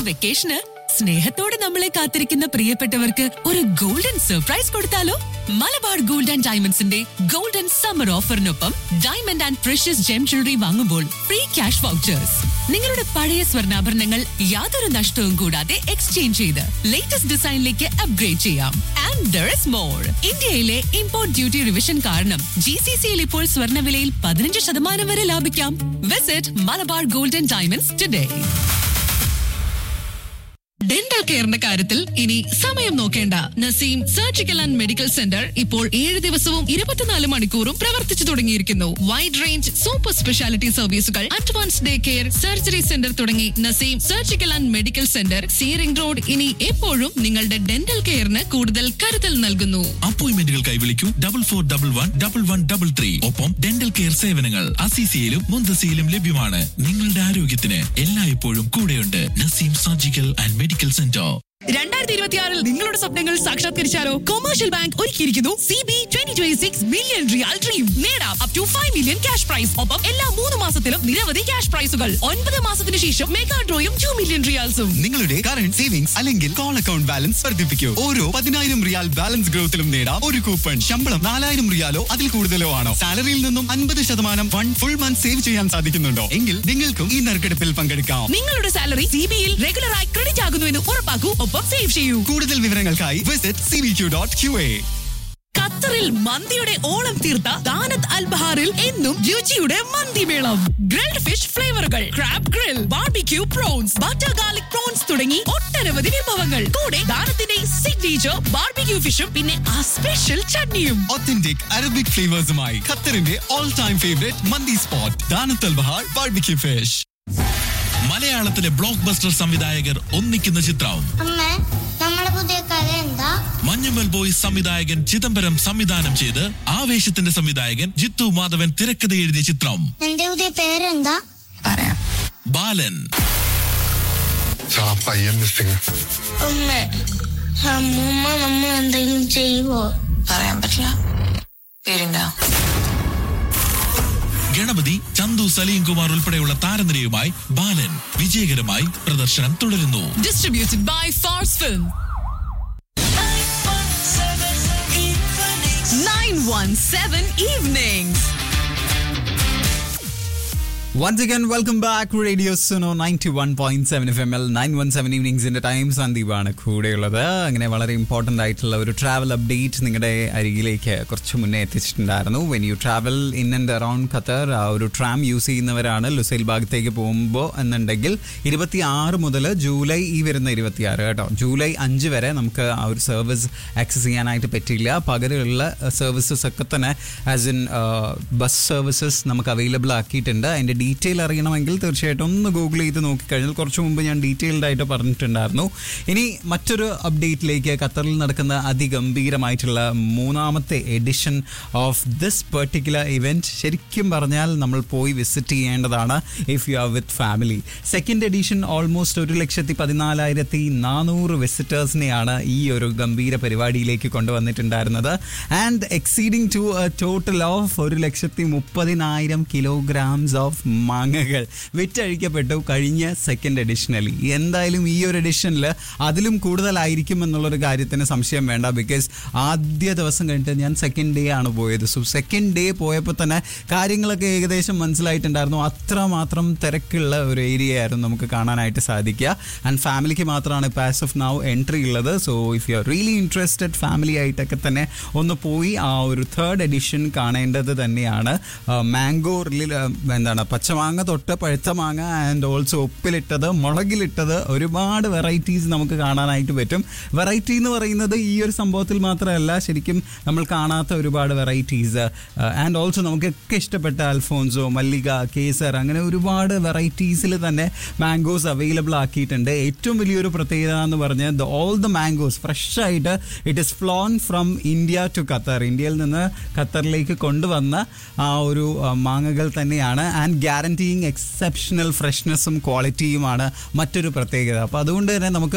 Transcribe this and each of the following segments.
വെക്കേഷന് സ്നേഹത്തോടെ നമ്മളെ കാത്തിരിക്കുന്ന പ്രിയപ്പെട്ടവർക്ക് ഒരു ഗോൾഡൻ സർപ്രൈസ് കൊടുത്താലോ മലബാർ ഗോൾഡ് ആൻഡ് ഡയമണ്ട്സിന്റെ ഗോൾഡൻ സമ്മർ ഓഫറിനൊപ്പം diamond and precious gem jewellery വാങ്ങുമ്പോൾ ഫ്രീ ക്യാഷ് വൗച്ചേഴ്സ് നിങ്ങളുടെ പഴയ സ്വർണ്ണാഭരണങ്ങൾ യാതൊരു നഷ്ടവും കൂടാതെ എക്സ്ചേഞ്ച് ചെയ്ത് ലേറ്റസ്റ്റ് ഡിസൈനിലേക്ക് അപ്ഗ്രേഡ് ചെയ്യാം ആൻഡ് ദർ ഇസ് മോർ ഇന്ത്യയിലെ ഇമ്പോർട്ട് ഡ്യൂട്ടി റിവിഷൻ കാരണം ജി സി സിയിൽ ഇപ്പോൾ സ്വർണ്ണവിലയിൽ പതിനഞ്ച് ശതമാനം വരെ ലാഭിക്കാം visit Malabar golden diamonds today dental കെയറിന്റെ കാര്യത്തിൽ ഇനി സമയം നോക്കേണ്ട Naseem surgical and medical centre ഇപ്പോൾ ഏഴ് ദിവസവും ഇരുപത്തിനാല് മണിക്കൂറും പ്രവർത്തിച്ചു തുടങ്ങിയിരിക്കുന്നു വൈഡ് റേഞ്ച് സൂപ്പർ സ്പെഷ്യാലിറ്റി സർവീസുകൾ advance day care surgery centre തുടങ്ങി Naseem surgical and medical centre C ring road ഇനി എപ്പോഴും നിങ്ങളുടെ ഡെന്റൽ കെയറിന് കൂടുതൽ കരുതൽ നൽകുന്നു അപ്പോയിന്റ്മെന്റുകൾക്കായി വിളിക്കൂ double four double one double one double three ഒപ്പം ഡെന്റൽ കെയർ സേവനങ്ങൾ അസീസിയയിലും മുന്തസിയിലും ലഭ്യമാണ് നിങ്ങളുടെ ആരോഗ്യത്തിന് എല്ലായ്പ്പോഴും കൂടെയുണ്ട് Naseem surgical and medical centre രണ്ടായിരത്തി ഇരുപത്തിയാറിൽ നിങ്ങളുടെ സ്വപ്നങ്ങൾ സാക്ഷാത്കരിച്ചാലോ കൊമേഴ്ഷ്യൽ ബാങ്ക് ഒരുക്കിയിരിക്കുന്നു C B twenty twenty six million riyal dream നേടാം up to five million cash prize ഒപ്പം എല്ലാ മൂന്ന് മാസത്തിലും നിരവധി ക്യാഷ് പ്രൈസുകൾ ഒൻപത് മാസത്തിന് ശേഷം മെഗാ ഡ്രോയും ടു മില്യൺ റിയാൽസും നിങ്ങളുടെ കറണ്ട് സേവിങ്സ് അല്ലെങ്കിൽ കോൾ അക്കൗണ്ട് ബാലൻസ് വർദ്ധിപ്പിക്കൂ ഓരോ പതിനായിരം റിയാൽ ബാലൻസ് ഗ്രോത്തിലും നേടാം ഒരു കൂപ്പൺ ശമ്പളം നാലായിരം റിയാലോ അതിൽ കൂടുതലോ ആണോ സാലറിയിൽ നിന്നും അൻപത് ശതമാനം ഫണ്ട് ഫുൾ മന്ത് സേവ് ചെയ്യാൻ സാധിക്കുന്നുണ്ടോ എങ്കിൽ നിങ്ങൾക്കും ഈ നറുക്കെടുപ്പിൽ പങ്കെടുക്കാം നിങ്ങളുടെ സാലറി സി ബിയിൽ റെഗുലറായി ക്രെഡിറ്റ് ആകുന്നുവെന്ന് ഉറപ്പാക്കൂ ഒപ്പം സേവ് ചെയ്യൂ കൂടുതൽ വിവരങ്ങൾക്കായി visit C V Q dot Q A ഖത്തറിൽ മന്തിയുടെ ഓളം തീർത്ത ദാനത്ത് അൽബഹാറിൽ എന്നും രുചിയുടെ മന്തിമേളം ഗ്രിൽഡ് ഫിഷ് ഫ്ലേവറുകൾ crab grill barbecue prawns butter garlic prawns തുടങ്ങി ഒട്ടനവധി വിഭവങ്ങൾ കൂടെ ദാനത്തിന്റെ സിഗ്നേച്ചർ ബാർബിക്യൂ ഫിഷും പിന്നെ ആ സ്പെഷ്യൽ ചട്നിയും ഒത്തന്റിക് അറബിക് ഫ്ലേവേഴ്സുമായി ഖത്തറിന്റെ ഓൾ ടൈം ഫേവറേറ്റ് മന്തി സ്പോട്ട് ദാനത്തൽ ബഹാർ ബാർബിക്യൂ ഫിഷ് മലയാളത്തിലെ ബ്ലോക്ക് ബസ്റ്റർ സംവിധായകർ ഒന്നിക്കുന്ന ചിത്രം അമ്മ നമ്മളെ പുതിയ കഥ എന്താ മഞ്ഞുമൽ ബോയ്സ് സംവിധായകൻ ചിദംബരം സംവിധാനം ചെയ്ത് ആവേശത്തിന്റെ സംവിധായകൻ ജിത്തു മാധവൻ തിരക്കഥ എഴുതിയ ചിത്രം എന്റെ പുതിയ പേരെന്താ ബാലൻ ആ പയ്യൻ മിസ്സിങ് അമ്മ അമ്മൂമ്മ നമ്മൾ എന്തെങ്കിലും ചെയ്യുവോ പറയാൻ പറ്റില്ല പേരുണ്ടോ ഗണപതി ചന്തു സലീം കുമാർ ഉൾപ്പെടെയുള്ള താരനിരയുമായി ബാലൻ വിജയകരമായി പ്രദർശനം തുടരുന്നു distributed by Fars Film. 917 Evenings. Once again, welcome back. Radio Suno 91.7 FM L 917 ഈവനിങ്സിന്റെ ടൈം സന്ദീപാണ് കൂടെയുള്ളത് അങ്ങനെ വളരെ ഇമ്പോർട്ടൻ്റ് ആയിട്ടുള്ള ഒരു ട്രാവൽ അപ്ഡേറ്റ് നിങ്ങളുടെ അരികിലേക്ക് കുറച്ച് മുന്നേ എത്തിച്ചിട്ടുണ്ടായിരുന്നു when you travel in and around Qatar ആ ഒരു ട്രാം യൂസ് ചെയ്യുന്നവരാണ് ലുസൈൽ ഭാഗത്തേക്ക് പോകുമ്പോൾ എന്നുണ്ടെങ്കിൽ ഇരുപത്തി ആറ് മുതൽ ജൂലൈ ഈ വരുന്ന ഇരുപത്തിയാറ് കേട്ടോ ജൂലൈ അഞ്ച് വരെ നമുക്ക് ആ ഒരു സർവീസ് ആക്സസ് ചെയ്യാനായിട്ട് പറ്റില്ല പകരമുള്ള സർവീസസ് ഒക്കെ തന്നെ ആസ് ഇൻ ബസ് സർവീസസ് നമുക്ക് അവൈലബിൾ ആക്കിയിട്ടുണ്ട് അതിൻ്റെ ഡീറ്റെയിൽ അറിയണമെങ്കിൽ തീർച്ചയായിട്ടും ഒന്ന് ഗൂഗിൾ ചെയ്ത് നോക്കിക്കഴിഞ്ഞാൽ കുറച്ച് മുമ്പ് ഞാൻ ഡീറ്റെയിൽഡ് ആയിട്ട് പറഞ്ഞിട്ടുണ്ടായിരുന്നു ഇനി മറ്റൊരു അപ്ഡേറ്റിലേക്ക് ഖത്തറിൽ നടക്കുന്ന അതിഗംഭീരമായിട്ടുള്ള മൂന്നാമത്തെ edition of this particular event ശരിക്കും പറഞ്ഞാൽ നമ്മൾ പോയി വിസിറ്റ് ചെയ്യേണ്ടതാണ് if you are with family second edition almost ഒരു ലക്ഷത്തി പതിനാലായിരത്തി നാനൂറ് വിസിറ്റേഴ്സിനെയാണ് ഈ ഒരു ഗംഭീര പരിപാടിയിലേക്ക് കൊണ്ടുവന്നിട്ടുണ്ടായിരുന്നത് and exceeding to a total of ഒരു ലക്ഷത്തി മുപ്പതിനായിരം കിലോഗ്രാംസ് ഓഫ് മാങ്ങകൾ വിറ്റഴിക്കപ്പെട്ടു കഴിഞ്ഞ സെക്കൻഡ് എഡിഷനിൽ എന്തായാലും ഈ ഒരു എഡിഷനിൽ അതിലും കൂടുതലായിരിക്കും എന്നുള്ളൊരു കാര്യത്തിന് സംശയം വേണ്ട ബിക്കോസ് ആദ്യ ദിവസം കഴിഞ്ഞിട്ട് ഞാൻ സെക്കൻഡ് ഡേ ആണ് പോയത് സോ സെക്കൻഡ് ഡേ പോയപ്പോൾ തന്നെ കാര്യങ്ങളൊക്കെ ഏകദേശം മനസ്സിലായിട്ടുണ്ടായിരുന്നു അത്രമാത്രം തിരക്കുള്ള ഒരു ഏരിയ ആയിരുന്നു നമുക്ക് കാണാനായിട്ട് സാധിക്കുക ആൻഡ് ഫാമിലിക്ക് മാത്രമാണ് പാസ് ഓഫ് നൗ എൻട്രി ഉള്ളത് so if you are really interested family ആയിട്ടൊക്കെ തന്നെ ഒന്ന് പോയി ആ ഒരു തേർഡ് എഡിഷൻ കാണേണ്ടത് തന്നെയാണ് മാംഗോ എന്താണ് പച്ചമാങ്ങ തൊട്ട് പഴുത്ത മാങ്ങ ആൻഡ് ഓൾസോ ഉപ്പിലിട്ടത് മുളകിലിട്ടത് ഒരുപാട് വെറൈറ്റീസ് നമുക്ക് കാണാനായിട്ട് പറ്റും വെറൈറ്റി എന്ന് പറയുന്നത് ഈ ഒരു സംഭവത്തിൽ മാത്രമല്ല ശരിക്കും നമ്മൾ കാണാത്ത ഒരുപാട് വെറൈറ്റീസ് ആൻഡ് ഓൾസോ നമുക്കൊക്കെ ഇഷ്ടപ്പെട്ട അൽഫോൻസോ മല്ലിക കേസർ അങ്ങനെ ഒരുപാട് വെറൈറ്റീസിൽ തന്നെ മാംഗോസ് അവൈലബിൾ ആക്കിയിട്ടുണ്ട് ഏറ്റവും വലിയൊരു പ്രത്യേകത എന്ന് പറഞ്ഞാൽ the all the mangoes fresh ആയിട്ട് it is flown from India to Qatar ഇന്ത്യയിൽ നിന്ന് ഖത്തറിലേക്ക് കൊണ്ടുവന്ന ആ ഒരു ആ, മാങ്ങകൾ തന്നെയാണ് ആൻഡ് ഗ്യാരണ്ടിയിങ് എക്സെപ്ഷണൽ ഫ്രഷ്നെസ്സും ക്വാളിറ്റിയുമാണ് മറ്റൊരു പ്രത്യേകത അപ്പോൾ അതുകൊണ്ട് തന്നെ നമുക്ക്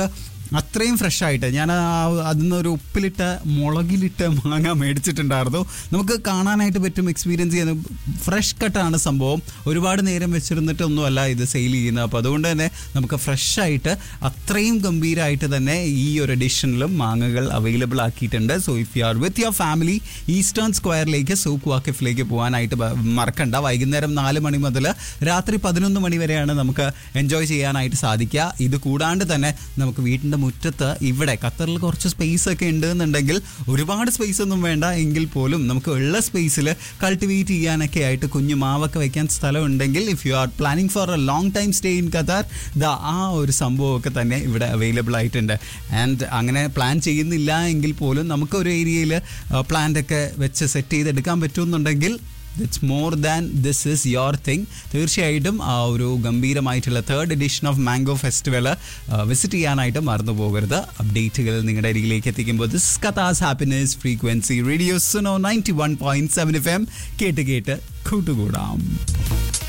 അത്രയും ഫ്രഷ് ആയിട്ട് ഞാൻ അതിൽ നിന്ന് ഒരു ഉപ്പിലിട്ട മുളകിലിട്ട മാങ്ങ മേടിച്ചിട്ടുണ്ടായിരുന്നു നമുക്ക് കാണാനായിട്ട് പറ്റും എക്സ്പീരിയൻസ് ചെയ്യുന്ന ഫ്രഷ് കട്ടാണ് സംഭവം ഒരുപാട് നേരം വെച്ചിരുന്നിട്ടൊന്നുമല്ല ഇത് സെയിൽ ചെയ്യുന്നത് അപ്പോൾ അതുകൊണ്ട് തന്നെ നമുക്ക് ഫ്രഷ് ആയിട്ട് അത്രയും ഗംഭീരമായിട്ട് തന്നെ ഈ ഒരു എഡിഷനിലും മാങ്ങകൾ അവൈലബിൾ ആക്കിയിട്ടുണ്ട് so if you are with your family eastern സ്ക്വയറിലേക്ക് സൂക്ക് വാക്കിഫിലേക്ക് പോകാനായിട്ട് ബ- മറക്കണ്ട വൈകുന്നേരം നാല് മണി മുതൽ രാത്രി പതിനൊന്ന് മണി വരെയാണ് നമുക്ക് എൻജോയ് ചെയ്യാനായിട്ട് സാധിക്കുക ഇത് കൂടാണ്ട് തന്നെ നമുക്ക് വീട്ടിൻ്റെ മുറ്റത്ത് ഇവിടെ ഖത്തറിൽ കുറച്ച് സ്പേസ് ഒക്കെ ഉണ്ട് എന്നുണ്ടെങ്കിൽ ഒരുപാട് സ്പേസ് ഒന്നും വേണ്ട എങ്കിൽ പോലും നമുക്ക് ഉള്ള സ്പേസിൽ കൾട്ടിവേറ്റ് ചെയ്യാനൊക്കെ ആയിട്ട് കുഞ്ഞു മാവൊക്കെ വെക്കാൻ സ്ഥലം ഉണ്ടെങ്കിൽ if you are planning for a long time stay in Qatar ദാ ആ ഒരു സംഭവമൊക്കെ തന്നെ ഇവിടെ അവൈലബിൾ ആയിട്ടുണ്ട് ആൻഡ് അങ്ങനെ പ്ലാൻ ചെയ്യുന്നില്ല എങ്കിൽ പോലും നമുക്ക് ഒരു ഏരിയയിൽ പ്ലാന്റ് ഒക്കെ വെച്ച് സെറ്റ് ചെയ്തെടുക്കാൻ പറ്റുമെന്നുണ്ടെങ്കിൽ it's more than this is your thing തീർച്ചയായിട്ടും ആ ഒരു ഗംഭീരമായിട്ടുള്ള third edition of mango festival visit ചെയ്യാനായിട്ട് മറന്നു പോകരുത് അപ്ഡേറ്റുകൾ നിങ്ങളുടെ അരികിലേക്ക് എത്തിക്കുമ്പോൾ this Kathas happiness frequency radio Suno ninety one point seven F M കേട്ട് കേട്ട് കൂട്ടുകൂടാം